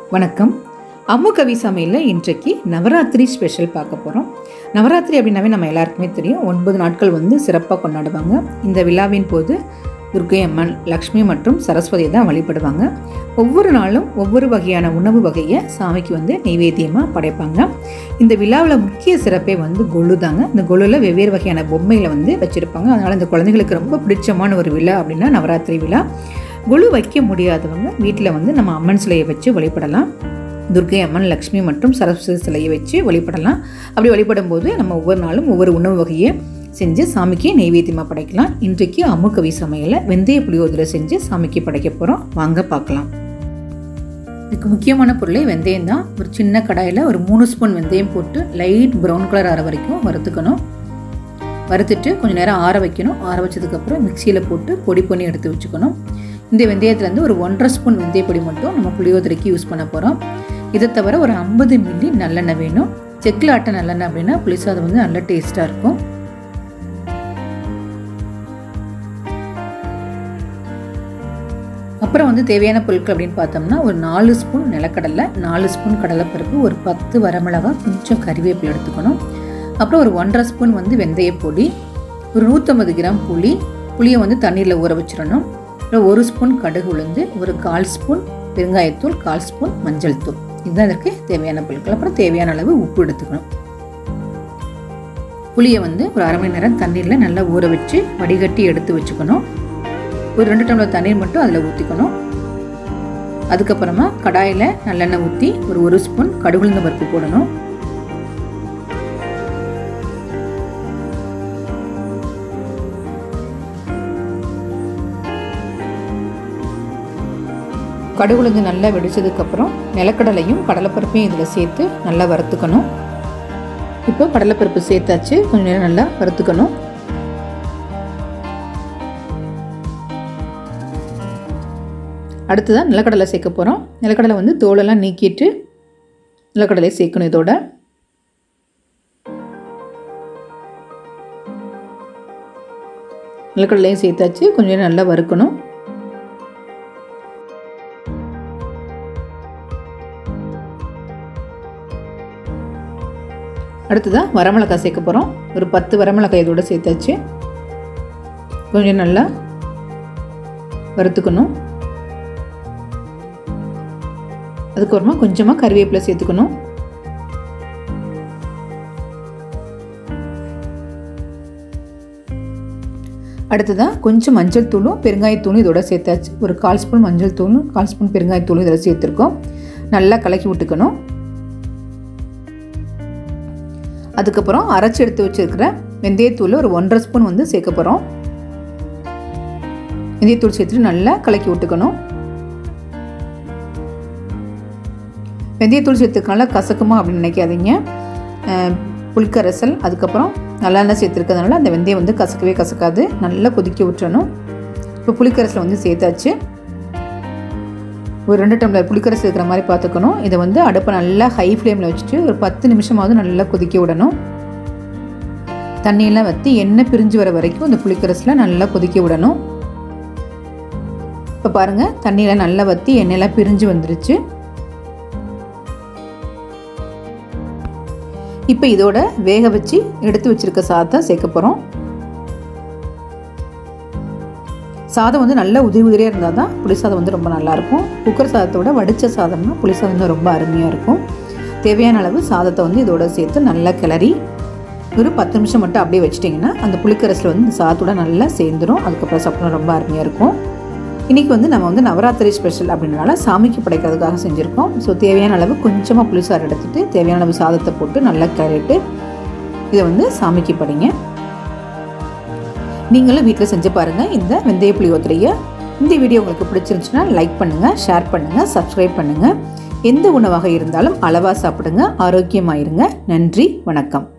வணக்கம் அம்மு கவி சமையலில் இன்றைக்கு நவராத்திரி ஸ்பெஷல் பார்க்க போகிறோம் நவராத்திரி அப்படின்னாவே நம்ம எல்லாருக்குமே தெரியும் ஒன்பது நாட்கள் வந்து சிறப்பாக கொண்டாடுவாங்க இந்த விழாவின் போது துர்க்கை அம்மன் லக்ஷ்மி மற்றும் சரஸ்வதியை தான் வழிபடுவாங்க ஒவ்வொரு நாளும் ஒவ்வொரு வகையான உணவு வகையை சாமிக்கு வந்து நெய்வேத்தியமாக படைப்பாங்க இந்த விழாவில் முக்கிய சிறப்பே வந்து கொலு தாங்க இந்த கொலுவில் வெவ்வேறு வகையான பொம்மைகளை வந்து வச்சுருப்பாங்க அதனால் இந்த குழந்தைகளுக்கு ரொம்ப பிடிச்சமான ஒரு விழா அப்படின்னா நவராத்திரி விழா கொலு வைக்க முடியாதவங்க வீட்டில் வந்து நம்ம அம்மன் சிலையை வச்சு வழிபடலாம் துர்க்கை அம்மன் லக்ஷ்மி மற்றும் சரஸ்வதி சிலையை வச்சு வழிபடலாம் அப்படி வழிபடும் போது நம்ம ஒவ்வொரு நாளும் ஒவ்வொரு உணவு வகையை செஞ்சு சாமிக்கு நெய்வேத்தியமாக படைக்கலாம் இன்றைக்கு அமுக்கவி சமையலை வெந்தய புளியோதரை செஞ்சு சாமிக்கு படைக்க போகிறோம் வாங்க பார்க்கலாம் இதுக்கு முக்கியமான பொருளே வெந்தயம் தான் ஒரு சின்ன கடாயில் ஒரு மூணு ஸ்பூன் வெந்தயம் போட்டு லைட் ப்ரௌன் கலர் ஆற வரைக்கும் வறுத்துக்கணும் வறுத்துட்டு கொஞ்சம் நேரம் ஆற வைக்கணும் ஆற வச்சதுக்கப்புறம் மிக்சியில் போட்டு பொடி பண்ணி எடுத்து வச்சுக்கணும் இந்த வெந்தயத்துலேருந்து ஒரு ஒன்றரை ஸ்பூன் வெந்தய பொடி மட்டும் நம்ம புளியோதரைக்கு யூஸ் பண்ண போகிறோம் இதை தவிர ஒரு ஐம்பது மில்லி நல்லெண்ணெய் வேணும் செக்கில் ஆட்ட நல்லெண்ணெய் அப்படின்னா புளிசாதம் வந்து நல்ல டேஸ்ட்டாக இருக்கும் அப்புறம் வந்து தேவையான பொருட்கள் அப்படின்னு பார்த்தோம்னா ஒரு நாலு ஸ்பூன் நிலக்கடலை நாலு ஸ்பூன் கடலைப்பருப்பு ஒரு பத்து வரமிளகா கொஞ்சம் கறிவேப்பிலை எடுத்துக்கணும் அப்புறம் ஒரு ஒன்றரை ஸ்பூன் வந்து வெந்தய பொடி ஒரு நூற்றம்பது கிராம் புளி புளியை வந்து தண்ணீரில் ஊற வச்சிடணும் அப்புறம் ஒரு ஸ்பூன் கடுகு உளுந்து ஒரு கால் ஸ்பூன் பெருங்காயத்தூள் கால் ஸ்பூன் மஞ்சள் தூள் இதுதான் இதற்கு தேவையான பொருட்கள் அப்புறம் தேவையான அளவு உப்பு எடுத்துக்கணும் புளியை வந்து ஒரு அரை மணி நேரம் தண்ணீரில் நல்லா ஊற வச்சு வடிகட்டி எடுத்து வச்சுக்கணும் ஒரு ரெண்டு டம்ளர் தண்ணீர் மட்டும் அதில் ஊற்றிக்கணும் அதுக்கப்புறமா கடாயில் நல்லெண்ணெய் ஊற்றி ஒரு ஒரு ஸ்பூன் கடுகுளுந்த பருப்பு போடணும் கடுகுளுந்து நல்லா வெடிச்சதுக்கப்புறம் நிலக்கடலையும் கடலைப்பருப்பையும் இதில் சேர்த்து நல்லா வறுத்துக்கணும் இப்போ கடலைப்பருப்பு சேர்த்தாச்சு கொஞ்சம் நேரம் நல்லா வறுத்துக்கணும் அடுத்ததான் நிலக்கடலை சேர்க்க போகிறோம் நிலக்கடலை வந்து தோலெல்லாம் நீக்கிட்டு நிலக்கடலை சேர்க்கணும் இதோட நிலக்கடலையும் சேர்த்தாச்சு கொஞ்சம் நேரம் நல்லா வறுக்கணும் அடுத்ததாக வரமிளகாய் சேர்க்க போகிறோம் ஒரு பத்து வரமிளகாய் இதோட சேர்த்தாச்சு கொஞ்சம் நல்லா வறுத்துக்கணும் அதுக்கப்புறமா கொஞ்சமாக கறிவேப்பிலை சேர்த்துக்கணும் அடுத்ததாக கொஞ்சம் மஞ்சள் தூளும் பெருங்காயத்தூளும் இதோட சேர்த்தாச்சு ஒரு கால் ஸ்பூன் மஞ்சள் தூளும் கால் ஸ்பூன் பெருங்காயத்தூளும் இதில் சேர்த்துருக்கோம் நல்லா கலக்கி விட்டுக்கணும் அதுக்கப்புறம் அரைச்சி எடுத்து வச்சுருக்கிற வெந்தயத்தூள் ஒரு ஒன்றரை ஸ்பூன் வந்து சேர்க்க போகிறோம் வெந்தயத்தூள் சேர்த்துட்டு நல்லா கலக்கி விட்டுக்கணும் வெந்தயத்தூள் சேர்த்துக்கனால கசக்குமா அப்படின்னு நினைக்காதீங்க புளிக்கரசல் அதுக்கப்புறம் நல்லெண்ணெய் சேர்த்துருக்கிறதுனால அந்த வெந்தயம் வந்து கசக்கவே கசக்காது நல்லா கொதிக்க விட்டுறணும் இப்போ புளிக்கரசலை வந்து சேர்த்தாச்சு ஒரு ரெண்டு டம்ளர் புளிக்கரசு இருக்கிற மாதிரி பார்த்துக்கணும் இதை வந்து அடுப்பை நல்லா ஹை ஃப்ளேமில் வச்சுட்டு ஒரு பத்து நிமிஷமாவது நல்லா கொதிக்க விடணும் தண்ணியெல்லாம் வற்றி எண்ணெய் பிரிஞ்சு வர வரைக்கும் இந்த புளிக்கரசில் நல்லா கொதிக்க விடணும் இப்போ பாருங்கள் தண்ணியில் நல்லா வற்றி எண்ணெயெல்லாம் பிரிஞ்சு வந்துருச்சு இப்போ இதோட வேக வச்சு எடுத்து வச்சுருக்க சாதத்தை சேர்க்க போகிறோம் சாதம் வந்து நல்ல உதிரி உதிரியாக இருந்தால் தான் புளி சாதம் வந்து ரொம்ப நல்லாயிருக்கும் குக்கர் சாதத்தை விட வடித்த சாதம்னா புளி சாதம் தான் ரொம்ப அருமையாக இருக்கும் தேவையான அளவு சாதத்தை வந்து இதோட சேர்த்து நல்லா கிளறி ஒரு பத்து நிமிஷம் மட்டும் அப்படியே வச்சிட்டிங்கன்னா அந்த புளிக்கரசில் வந்து இந்த சாதத்தோட நல்லா சேர்ந்துடும் அதுக்கப்புறம் சாப்பிடணும் ரொம்ப அருமையாக இருக்கும் இன்றைக்கி வந்து நம்ம வந்து நவராத்திரி ஸ்பெஷல் அப்படின்றனால சாமிக்கு படைக்கிறதுக்காக செஞ்சுருக்கோம் ஸோ தேவையான அளவு கொஞ்சமாக புளிசாறு எடுத்துகிட்டு தேவையான அளவு சாதத்தை போட்டு நல்லா கிளறிட்டு இதை வந்து சாமிக்கு படைங்க நீங்களும் வீட்டில் செஞ்சு பாருங்கள் இந்த வெந்தய புளியோத்திரையை இந்த வீடியோ உங்களுக்கு பிடிச்சிருந்துச்சுன்னா லைக் பண்ணுங்கள் ஷேர் பண்ணுங்கள் சப்ஸ்கிரைப் பண்ணுங்கள் எந்த உணவாக இருந்தாலும் அளவாக சாப்பிடுங்க ஆரோக்கியமாக இருங்க நன்றி வணக்கம்